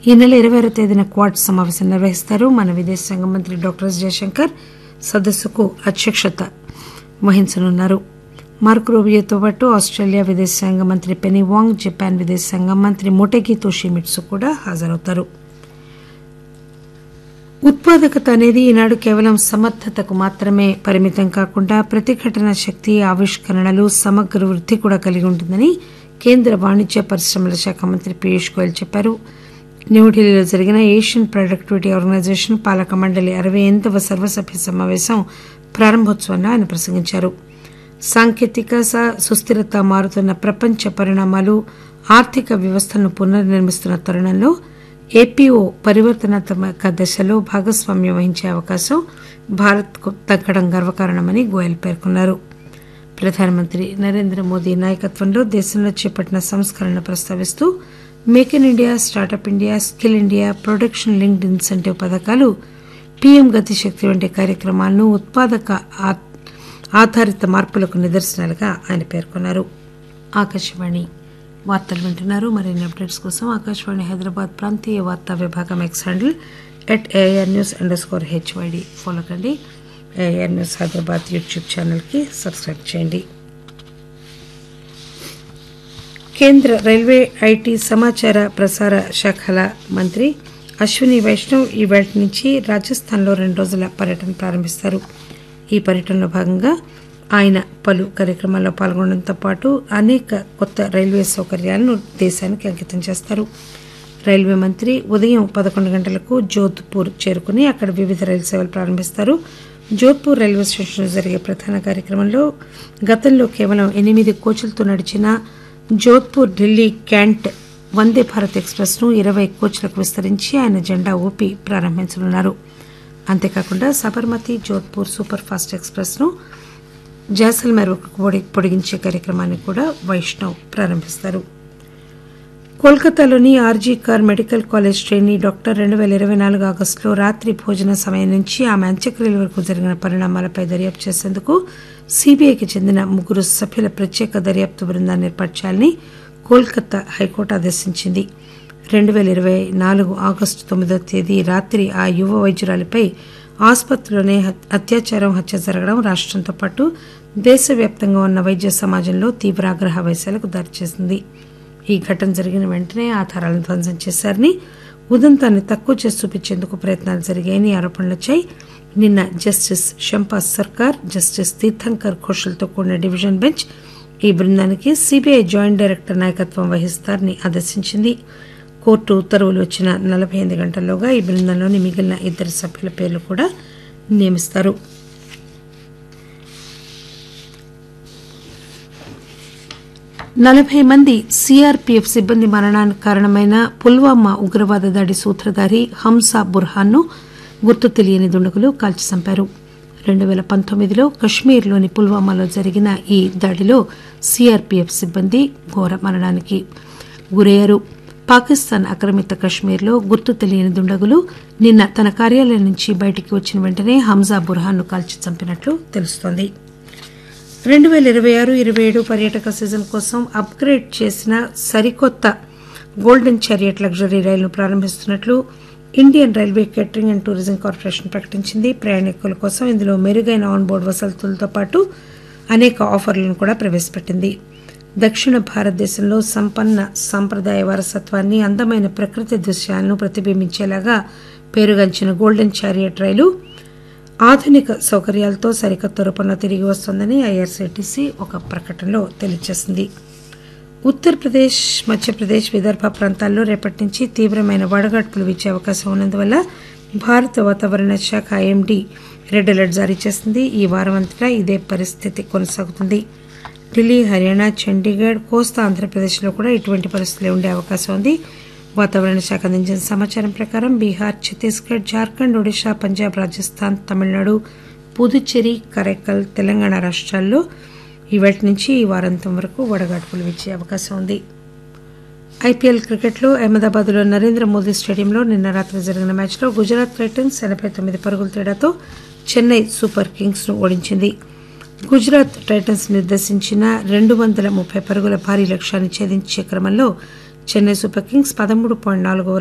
ఈ నెల ఇరవై ఆరో తేదీన క్వాడ్ సమావేశం నిర్వహిస్తారు మన విదేశాంగ మంత్రి డాక్టర్ ఎస్ జయశంకర్ సదస్సుకు అధ్యక్షత వహించనున్నారు మార్క్ రూబియోతో పాటు ఆస్ట్రేలియా విదేశాంగ మంత్రి పెనీ వాంగ్ జపాన్ విదేశాంగ మంత్రి మొటెకి తోషిమిట్సు కూడా హాజరవుతారు ఉత్పాదకత అనేది ఈనాడు కేవలం సమర్థతకు మాత్రమే పరిమితం కాకుండా ప్రతిఘటన శక్తి ఆవిష్కరణలు సమగ్ర వృద్ధి కూడా కలిగి ఉంటుందని కేంద్ర వాణిజ్య పరిశ్రమల శాఖ మంత్రి పీయూష్ గోయల్ చెప్పారు న్యూఢిల్లీలో జరిగిన ఏషియన్ ప్రొడక్టివిటీ ఆర్గనైజేషన్ పాలక మండలి అరవై ఎనిమిదవ సర్వసభ్య సమావేశం ప్రారంభోత్సవంలో ఆయన ప్రసంగించారు సాంకేతిక సుస్థిరత మారుతున్న ప్రపంచ పరిణామాలు ఆర్థిక వ్యవస్థను పునర్నిర్మిస్తున్న తరుణంలో ఏపీఓ పరివర్తనాత్మక దశలో భాగస్వామ్యం వహించే అవకాశం భారత్కు దక్కడం గర్వకారణమని గోయల్ పేర్కొన్నారు ప్రధానమంత్రి నరేంద్ర మోదీ నాయకత్వంలో దేశంలో చేపట్టిన సంస్కరణలు ప్రస్తావిస్తూ make in India startup India skill India production linked incentive పథకాలు పీఎం గతిశక్తి వంటి కార్యక్రమాలను ఉత్పాదక ఆధారిత మార్పులకు నిదర్శనాలుగా ఆయన పేర్కొన్నారు ఆకాశవాణి వార్తలు వింటున్నారు మరిన్ని అప్డేట్స్ కోసం ఆకాశవాణి హైదరాబాద్ ప్రాంతీయ వార్తా విభాగం X handle at A R news underscore H Y D follow కండి ఏఆర్ న్యూస్ హైదరాబాద్ యూట్యూబ్ ఛానల్కి సబ్స్క్రైబ్ చేయండి కేంద్ర రైల్వే ఐటీ సమాచార ప్రసార శాఖల మంత్రి అశ్విని వైష్ణవ్ ఈ వేళ నుంచి రాజస్థాన్లో రెండు రోజుల పర్యటన ప్రారంభిస్తారు ఈ పర్యటనలో భాగంగా ఆయన పలు కార్యక్రమాల్లో పాల్గొనడంతో పాటు అనేక కొత్త రైల్వే సౌకర్యాలను దేశానికి అంకితం చేస్తారు రైల్వే మంత్రి ఉదయం పదకొండు గంటలకు జోధ్పూర్ చేరుకుని అక్కడ వివిధ రైలు సేవలు ప్రారంభిస్తారు జోధ్పూర్ రైల్వే స్టేషన్లో జరిగే ప్రధాన కార్యక్రమంలో గతంలో కేవలం ఎనిమిది కోచ్లతో నడిచిన జోధ్పూర్ ఢిల్లీ క్యాంట్ వందే భారత్ ఎక్స్ప్రెస్ ను ఇరవై కోచ్లకు విస్తరించి ఆయన జెండా ఊపి ప్రారంభించనున్నారు అంతేకాకుండా Sabarmati Jodhpur super fast express ను జాసల్మేర్ పొడిగించే కార్యక్రమాన్ని కూడా వైష్ణవ్ ప్రారంభిస్తారు కోల్కతాలోని R G Kar medical college trainee doctor రెండు పేల ఇరవై నాలుగు ఆగస్టులో రాత్రి భోజన సమయం నుంచి ఆమె అంత్యక్రియల వరకు జరిగిన పరిణామాలపై దర్యాప్తు చేసేందుకు సీబీఐకి చెందిన ముగ్గురు సభ్యుల ప్రత్యేక దర్యాప్తు బృందాన్ని ఏర్పాటు చేయాలని కోల్కతా హైకోర్టు ఆదేశించింది రెండు పేల ఇరవై నాలుగు ఆగస్టు తొమ్మిదో తేదీ రాత్రి ఆ యువ వైద్యురాలిపై ఆసుపత్రిలోనే అత్యాచారం హత్య జరగడం రాష్టంతో పాటు దేశవ్యాప్తంగా ఉన్న వైద్య సమాజంలో తీవ్ర ఆగ్రహ వైశాలకు దారిచేసింది ఈ ఘటన జరిగిన వెంటనే ఆధారాలను ధ్వంసం చేశారని ఉదంతాన్ని తక్కువ చేసి చూపించేందుకు ప్రయత్నాలు జరిగాయని ఆరోపణలు వచ్చాయి నిన్న జస్టిస్ షంపాస్ సర్కార్ జస్టిస్ తీర్థంకర్ ఘోషల్తో కూడిన డివిజన్ బెంచ్ ఈ బృందానికి సిబిఐ జాయింట్ డైరెక్టర్ నాయకత్వం వహిస్తారని ఆదేశించింది కోర్టు ఉత్తర్వులు వచ్చిన నలభై ఎనిమిది గంటల్లోగా ఈ బృందంలోని మిగిలిన ఇద్దరు సభ్యుల పేర్లు కూడా నియమిస్తారు నలభై మంది సీఆర్పీఎఫ్ సిబ్బంది మరణానికి కారణమైన పుల్వామా ఉగ్రవాద దాడి సూత్రధారి హంసా బుర్హాన్ను గుర్తు తెలియని దుండగులు కాల్చి చంపారు రెండు పేల పంతొమ్మిదిలో కశ్మీర్లోని పుల్వామాలో జరిగిన ఈ దాడిలో సీఆర్పీఎఫ్ సిబ్బంది ఘోర మరణానికి గురయ్యారు పాకిస్తాన్ ఆక్రమిత కశ్మీర్లో గుర్తు తెలియని దుండగులు నిన్న తన కార్యాలయం నుంచి బయటికి వచ్చిన వెంటనే హంజా బుర్హాన్ను కాల్చి చంపినట్లు తెలుస్తోంది రెండు పేల ఇరవై ఆరు ఇరవై ఏడు పర్యాటక సీజన్ కోసం అప్గ్రేడ్ చేసిన సరికొత్త గోల్డెన్ చారియట్ లగ్జరీ రైలును ప్రారంభిస్తున్నట్లు Indian railway catering and tourism corporation ప్రకటించింది ప్రయాణికుల కోసం ఇందులో మెరుగైన ఆన్ బోర్డు వసతులతో పాటు అనేక ఆఫర్లను కూడా ప్రవేశపెట్టింది దక్షిణ భారతదేశంలో సంపన్న సాంప్రదాయ వారసత్వాన్ని అందమైన ప్రకృతి దృశ్యాలను ప్రతిబింబించేలాగా పేరుగాంచిన గోల్డెన్ చారియట్ రైలు ఆధునిక సౌకర్యాలతో సరికొత్త రూపంలో తిరిగి వస్తోందని ఐఆర్సీటీసీ ఒక ప్రకటనలో తెలియజేసింది ఉత్తరప్రదేశ్ మధ్యప్రదేశ్ విదర్భ ప్రాంతాల్లో రేపటి నుంచి తీవ్రమైన వడగాడ్పులు వీచే అవకాశం ఉన్నందువల్ల భారత వాతావరణ శాఖ ఐఎండీ రెడ్ అలర్ట్ జారీ చేసింది ఈ వారం అంతటా ఇదే పరిస్థితి కొనసాగుతుంది ఢిల్లీ హర్యానా చండీగఢ్ కోస్తా ఆంధ్రప్రదేశ్లో కూడా ఇటువంటి పరిస్థితులే ఉండే అవకాశం ఉంది వాతావరణ శాఖ అందించిన సమాచారం ప్రకారం బీహార్ ఛత్తీస్గఢ్ జార్ఖండ్ ఒడిశా పంజాబ్ రాజస్థాన్ తమిళనాడు పుదుచ్చేరి కరైకల్ తెలంగాణ రాష్ట్రాల్లో ఇవాటి నుంచి ఈ వారాంతం వరకు వడగాడ్పులు వీచే అవకాశం ఉంది ఐపీఎల్ క్రికెట్లో అహ్మదాబాద్లో నరేంద్ర మోదీ స్టేడియంలో నిన్న రాత్రి జరిగిన మ్యాచ్లో గుజరాత్ టైటన్స్ ఎనబై తొమ్మిది పరుగుల తేడాతో చెన్నై సూపర్ కింగ్స్ ను ఓడించింది గుజరాత్ టైటన్స్ నిర్దేశించిన రెండు వందల ముప్పై పరుగుల భారీ లక్ష్యాన్ని ఛేదించే క్రమంలో చెన్నై సూపర్ కింగ్స్ పదమూడు పాయింట్ నాలుగు